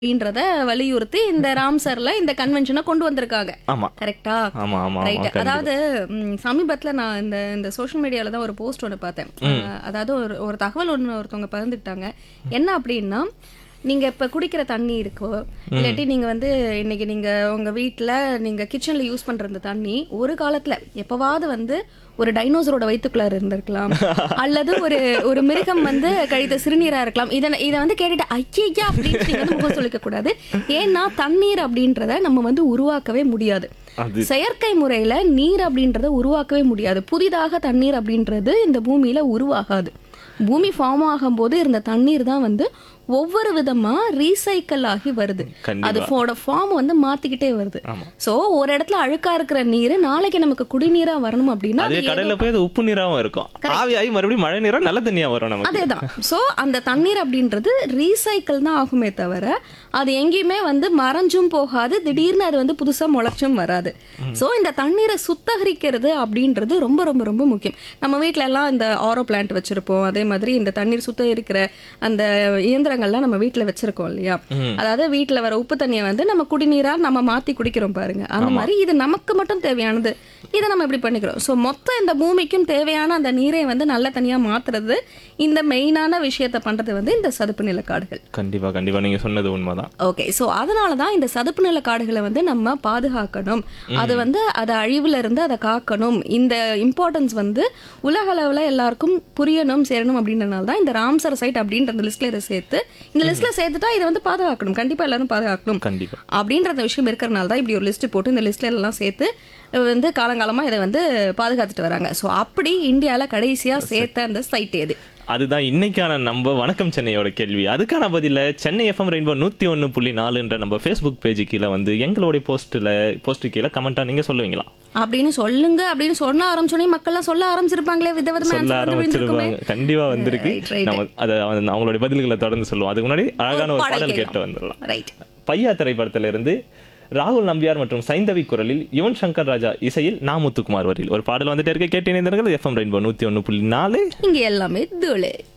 அப்படின்றத வலியுறுத்தி இந்த ராம்சர்ல இந்த கன்வென்ஷனை கொண்டு வந்திருக்காங்க ஆமா கரெக்டா ஆமா ஆமா ரைட் ஆமா அதாவது ம், சமீபத்துல நான் இந்த இந்த சோஷியல் மீடியால தான் ஒரு போஸ்ட் ஒன்று பார்த்தேன் அஹ், அதாவது ஒரு ஒரு தகவல் ஒன்று ஒருத்தவங்க பகிர்ந்துக்கிட்டாங்க என்ன அப்படின்னா நீங்க இப்ப குடிக்கிற தண்ணி இருக்கோ இல்லாட்டி நீங்க வந்து இன்னைக்கு நீங்க உங்க வீட்ல நீங்க கிச்சன்ல யூஸ் பண்ற இந்த தண்ணி ஒரு காலத்துல எப்பவாவது வந்து ஒரு டைனோசரோட வயிற்றுக்குள்ளார இருந்திருக்கலாம் அல்லது ஒரு ஒரு மிருகம் வந்து கழித்த சிறுநீரா இருக்கலாம் இதை இதை வந்து கேட்டுட்டு ஐயா அப்படின்னு நீங்க வந்து முகம் சொல்லிக்க கூடாது ஏன்னா தண்ணீர் அப்படின்றத நம்ம வந்து உருவாக்கவே முடியாது அது செயற்கை முறையில நீர் அப்படின்றத உருவாக்கவே முடியாது புதிதாக தண்ணீர் அப்படின்றது இந்த பூமியில உருவாகாது பூமி ஃபார்ம் ஆகும்போது இருந்த தண்ணீர் தான் வந்து ஒவ்வொரு விதமா ரீசைக்கிள் ஆகி வருது கண்டிப்பா. அதோட ஃபார்ம் வந்து மாத்திக்கிட்டே வருது ஆமா. சோ ஒரு இடத்துல அழுக்கா இருக்கிற நீர் நாளைக்கு நமக்கு குடிநீரா வரணும் அப்படின்னா அதே அது கடையில போய் அது உப்பு நீராவும் இருக்கும் ஆவியாகி மறுபடியும் மழை நீரா நல்ல தண்ணியா வரும் நமக்கு அதேதான் சோ அந்த தண்ணீர் அப்படின்றது ரீசைக்கிள் தான் ஆகுமே தவிர அது எங்கேயுமே வந்து மறைஞ்சும் போகாது திடீர்னு அது வந்து புதுசா முளைச்சும் வராது சோ இந்த தண்ணீரை சுத்தகரிக்கிறது அப்படின்றது ரொம்ப ரொம்ப ரொம்ப முக்கியம் நம்ம வீட்ல எல்லாம் இந்த ஆரோ பிளான்ட் வச்சிருப்போம் அதே மாதிரி இந்த தண்ணீர் சுத்தகரிக்கிற அந்த இயந்திரங்கள்லாம் நம்ம வீட்ல வச்சிருக்கோம் இல்லையா அதாவது வீட்ல வர உப்பு தண்ணியை வந்து நம்ம குடிநீரா நம்ம மாத்தி குடிக்கிறோம் பாருங்க அந்த மாதிரி இது நமக்கு மட்டும் தேவையானது இதை நம்ம இப்படி பண்ணிக்கிறோம் ஸோ மொத்தம் இந்த பூமிக்கும் தேவையான அந்த நீரை வந்து நல்ல தனியா மாத்துறது இந்த மெயினான விஷயத்த பண்றது வந்து இந்த சதுப்பு நில காடுகள் கண்டிப்பா கண்டிப்பா நீங்க சொன்னது உண்மைதான் ஓகே ஸோ அதனால தான் இந்த சதுப்பு நில காடுகளை வந்து நம்ம பாதுகாக்கணும் அது வந்து அதை அழிவுல இருந்து அதை காக்கணும் இந்த இம்பார்ட்டன்ஸ் வந்து உலக அளவில் எல்லாருக்கும் புரியணும் சேரணும் அப்படின்றனால தான் இந்த ராம்சர் சைட் அப்படின்ற அந்த லிஸ்ட்ல இதை சேர்த்து இந்த லிஸ்ட்ல சேர்த்துட்டா இதை வந்து பாதுகாக்கணும் கண்டிப்பா எல்லாரும் பாதுகாக்கணும் கண்டிப்பா அப்படின்ற அந்த விஷயம் இருக்கிறனால தான் இப்படி ஒரு லிஸ்ட் போட்டு இந்த லிஸ்ட்ல எல்லாம் சேர்த்து வந்து காலங்காலமா இதை வந்து பாதுகாத்துட்டு வராங்க ஸோ அப்படி இந்தியால கடைசியா சேர்த்த அந்த சைட் எது அதுதான் இன்னைக்கான நம்ம வணக்கம் சென்னையோட கேள்வி அதுக்கான பதில சென்னை எஃப்எம் ரெயின்போ நூத்தி ஒன்னு புள்ளி நாலுன்ற நம்ம ஃபேஸ்புக் பேஜ் கீழே வந்து எங்களுடைய போஸ்ட்ல போஸ்ட் கீழே கமெண்டா நீங்க சொல்லுவீங்களா அப்படின்னு சொல்லுங்க அப்படின்னு சொன்ன ஆரம்பிச்சோடனே மக்கள்லாம் சொல்ல ஆரம்பிச்சிருப்பாங்களே விதவிதமா சொல்ல answer வந்து விழுந்திருக்குமே. ஆரம்பிச்சிருப்பாங்க கண்டிப்பா வந்திருக்கு Right, right. நம்ம அதை வந்து அவங்களுடைய பதில்களை தொடர்ந்து சொல்லுவோம் அதுக்கு முன்னாடி அழகான ஒரு பாடல் கேட்டு கேட்கலாம். வந்துடலாம் ரைட் பையா திரைப்படத்துல இருந்து ராகுல் நம்பியார் மற்றும் சைந்தவி குரலில் யுவன் சங்கர் ராஜா இசையில் நா முத்துக்குமார் வரியில் ஒரு பாடல் வந்துட்டே இருக்க கேட்டு இணைந்தவர்கள் எஃப்எம் ரெயின்போ நூத்தி ஒன்னு புள்ளி நாலு இங்க எல்லாமே தூளு